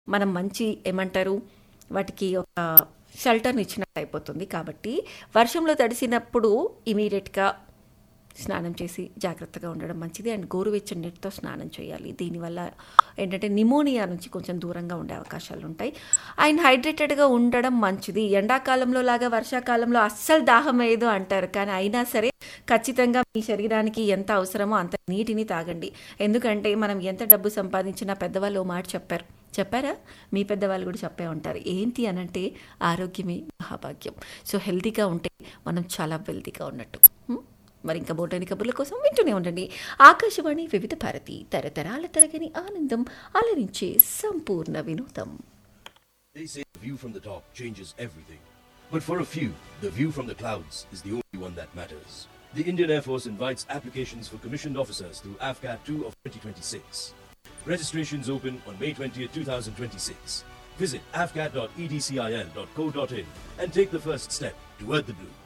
మనం మంచి ఏమంటారు వాటికి ఒక షెల్టర్ని ఇచ్చినట్టు అయిపోతుంది కాబట్టి వర్షంలో తడిసినప్పుడు ఇమీడియట్గా స్నానం చేసి జాగ్రత్తగా ఉండడం మంచిది అండ్ గోరువెచ్చని నీటితో స్నానం చేయాలి దీనివల్ల ఏంటంటే నిమోనియా నుంచి కొంచెం దూరంగా ఉండే అవకాశాలు ఉంటాయి అండ్ హైడ్రేటెడ్గా ఉండడం మంచిది ఎండాకాలంలో లాగా వర్షాకాలంలో అస్సలు దాహం వేయదు అంటారు కానీ అయినా సరే ఖచ్చితంగా మీ శరీరానికి ఎంత అవసరమో అంత నీటిని తాగండి ఎందుకంటే మనం ఎంత డబ్బు సంపాదించినా పెద్దవాళ్ళు ఓ మాట చెప్పారు చెప్పారా మీ పెద్దవాళ్ళు కూడా చెప్పే ఉంటారు ఏంటి అనంటే ఆరోగ్యమే మహాభాగ్యం సో హెల్తీగా ఉంటే మనం చాలా వెల్తీగా ఉన్నట్టు హ్మ్? మరి ఇంకా బోటాని కబుర్ల కోసం వింటూనే ఉండండి ఆకాశవాణి వివిధ భారతి తరతరాల తరగని ఆనందం అలరించే సంపూర్ణ వినోదం They say the view from the top changes everything. But for a few, the view from the clouds is the only one that matters. The Indian Air Force invites applications for commissioned officers through AFCAT 2 of 2026. Registrations open on May 20th, 2026. Visit afcat.edcil.co.in and take the first step toward the blue.